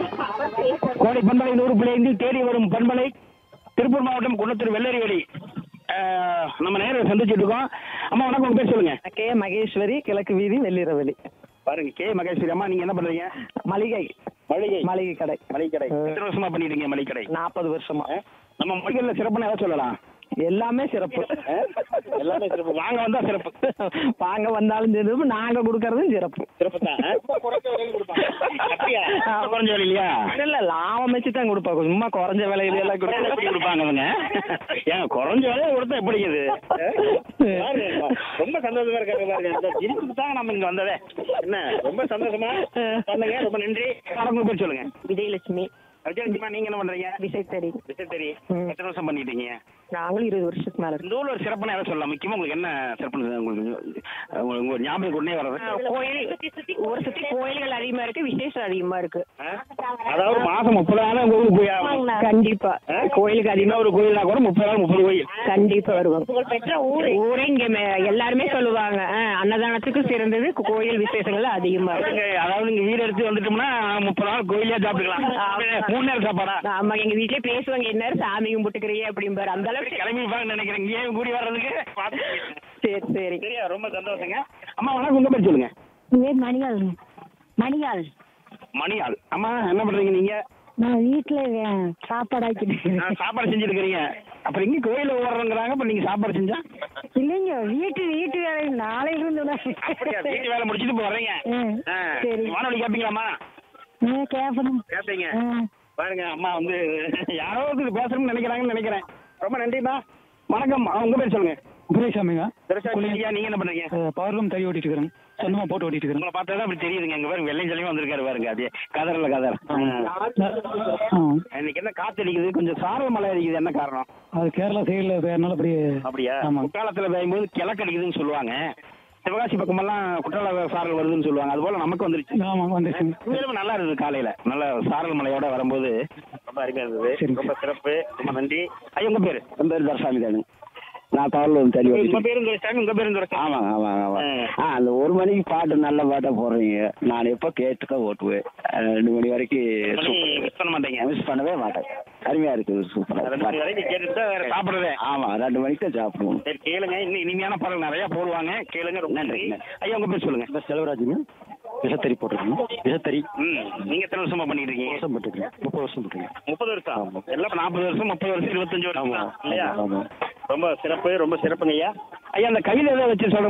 கோடை பண்பலை நூறு பிள்ளைந்து தேடி வரும் பண்பலை திருப்பூர் மாவட்டம் குன்னத்தூர் வெள்ளரிவெளி அஹ், நம்ம நேரில் சந்திச்சுட்டு இருக்கோம் அம்மா வணக்கம் உங்க பேர் சொல்லுங்க கே மகேஸ்வரி கிழக்கு வீதி வெள்ளிரவெளி பாருங்க கே மகேஸ்வரி அம்மா நீங்க என்ன பண்றீங்க மளிகை மளிகை மளிகை கடை மளிகை கடை எத்தனை வருஷமா பண்ணிட்டு இருக்கீங்க மளிகை கடை நாற்பது வருஷமா நம்ம மளிகையில் சிறப்புன்னு எதாவது சொல்லலாம் எல்லாமே சிறப்பு எல்லாமே சிறப்பு வாங்க வந்தா சிறப்பு வாங்க வந்தாலும் சிறப்பு நாங்க கொடுக்கறதும் சிறப்பு சிறப்பு தான் அப்படியா குறைஞ்ச விலை இல்லையா இல்ல லாபம் வச்சு தான் கொடுப்பாங்க சும்மா குறைஞ்ச விலையில எல்லாம் எப்படி கொடுக்க கொடுப்பாங்க அவங்க ஏங்க குறைஞ்ச விலையை கொடுத்தா எப்படி இது பாருங்க, ரொம்ப சந்தோஷமா இருக்காங்க பாருங்க இந்த ஜிம்முக்கு தான் நம்ம இங்க வந்ததே என்ன ரொம்ப சந்தோஷமா பண்ணுங்க ரொம்ப நன்றி வணக்கம் பேர் சொல்லுங்க விஜயலட்சுமி விஜயலட்சுமா நீங்க என்ன பண்றீங்க விசைத்தறி விசைத்தறி ம். எத்தனை வருஷம் பண்ணிட்டீங்க நாங்களும் இருபது வருஷத்துக்கு மேல இந்த ஊர்ல ஒரு சிறப்புன்னு எதை சொல்லலாம் முக்கியமா உங்களுக்கு என்ன சிறப்புன்னு உங்களுக்கு உங்களுக்கு உங்க ஞாபகம் உடனே வர்றது கோயில் ஒரு சுத்தி கோயில்கள் அதிகமா இருக்கு விசேஷம் அதிகமா இருக்கு ஆ? அதாவது மாசம் முப்பது நாள் உங்க ஊருக்கு போய் ஆகணும். கண்டிப்பா கோயிலுக்கு அதிகமா அதிகமா ஒரு கோயில்னா கூட முப்பது நாள் முப்பது கோயில் கண்டிப்பா வருவோம் ஊரே இங்க மே- எல்லாருமே சொல்லுவாங்க ஆ, அன்னதானத்துக்கு சிறந்தது கோயில் விசேஷங்கள் அதிகமா இருக்கு நீங்க அதாவது நீங்க வீடு எடுத்து வந்துட்டோம்னா முப்பது நாள் கோயிலே சாப்பிட்டுக்கலாம் மூணு நேரம் சாப்பாடா ஆமா எங்க வீட்லயே பேசுவாங்க என்ன சாமி கும்பிட்டுக்கிறீங்க அப்படிம்பாரு அந்த அளவுக்கு கிளம்பி இருப்பாங்கன்னு நினைக்கிறேன் இங்கே கூடி வர்றதுக்கு சரி சரி சரியா ரொம்ப சந்தோஷங்க அம்மா வணக்கம் உங்க பேர் சொல்லுங்க பேர் மணிகால் மணிகால் மணியாள் அம்மா என்ன பண்றீங்க நீங்க நான் வீட்டில் சாப்பாடு ஆக்கிட்டு நான் சாப்பாடு செஞ்சுட்டு இருக்கிறீங்க அப்புறம் இங்க கோயில ஓடுறோங்கிறாங்க அப்ப நீங்க சாப்பாடு செஞ்சா இல்லைங்க வீட்டு வீட்டு வேலை நாளையில இருந்து அப்படியா வீட்டு வேலை முடிச்சிட்டு இப்போ வர்றீங்க ம், ஆ, சரி. வானொலி கேட்பீங்களாம்மா கேட்பணும் கேட்பீங்க ஆ. பாருங்க அம்மா வந்து யாரோ ஒருத்தர் பேசணும்னு நினைக்கிறாங்கன்னு நினைக்கிறேன் ரொம்ப நன்றிம்மா வணக்கம் ஆ, உங்க பேர் சொல்லுங்க துரைசாமிங்க துரைசாமி ஐயா நீங்க என்ன பண்றீங்க பவர் ரூம் தறி ஓட்டிட்டு இருக்கிறேன் சொந்தமா போட்டு ஓட்டிட்டு இருக்கிறேன் உங்களை பார்த்தா தான் அப்படி தெரியுதுங்க எங்க பாருங்க வெள்ளையும் சொல்லியும் வந்திருக்காரு பாருங்க அது கதறல கதர் ஆ. இன்னைக்கு என்ன காத்து அடிக்குது கொஞ்சம் சாரல் மழை அடிக்குது என்ன காரணம் அது கேரளா சைடுல வேறனால அப்படி அப்படியா ஆமா. குற்றாலத்துல பெய்யும்போது கிழக்கு அடிக்குதுன்னு சொல்லுவாங்க சிவகாசி பக்கமெல்லாம் குற்றால சாரல் வருதுன்னு சொல்லுவாங்க அது போல நமக்கு வந்துருச்சு ஆமா வந்துருச்சுங்க உண்மையிலுமே நல்லா இருந்தது காலையில நல்ல சாரல் மலையோட வரும்போது ரொம்ப அருமையா இருந்தது சரி. ரொம்ப சிறப்பு ரொம்ப நன்றி ஐயா உங்க பேரு என் பேர் தரசாமி தானு நான் தவறில் தள்ளி உங்க ஓட்டிட்டு பேரும் துரைசாமி உங்க பேரும் துரைசாமி ஆமாங்க ஆமாங்க ஆமாங்க ஆ. ஆ அந்த ஒரு மணிக்கு பாட்டு நல்ல பாட்டாக போடுறீங்க நான் எப்போ கேட்டுக்க ஓட்டுவேன் அஹ் ரெண்டு மணி வரைக்கும் மணி மிஸ் பண்ண மாட்டீங்க மிஸ் பண்ணவே மாட்டேன் அருமையாக இருக்குது ரெண்டு மணி சூப்பராக வரைக்கும் கேட்டுட்டு தான் வேற சாப்பிடுறதே ஆமாம் ரெண்டு மணிக்கு தான் சாப்பிடுவோம் சரி கேளுங்க இன்னும் இனிமையான பாடல் நிறைய போடுவாங்க கேளுங்க ரொம்ப நன்றி ஐயா உங்க பேர் சொல்லுங்க செலவராஜுங்க விசத்தறி போட்டுருக்கோம் விசத்தறி ம் நீங்க எத்தனை வருஷமா பண்ணிட்டு இருக்கீங்க வருஷம் போட்டுருக்கேன் முப்பது வருஷம் போட்டுருக்கேன் முப்பது வருஷம் எல்லாம் நாற்பது வருஷம் முப்பது வருஷம் இருபத்தஞ்சு வருஷம் ஆமா. தான், இல்லையா ஆமா. ரொம்ப சிறப்பு ரொம்ப சிறப்புங்க ஐயா ஐயா அந்த கையில ஏதோ வச்சு சொல்ற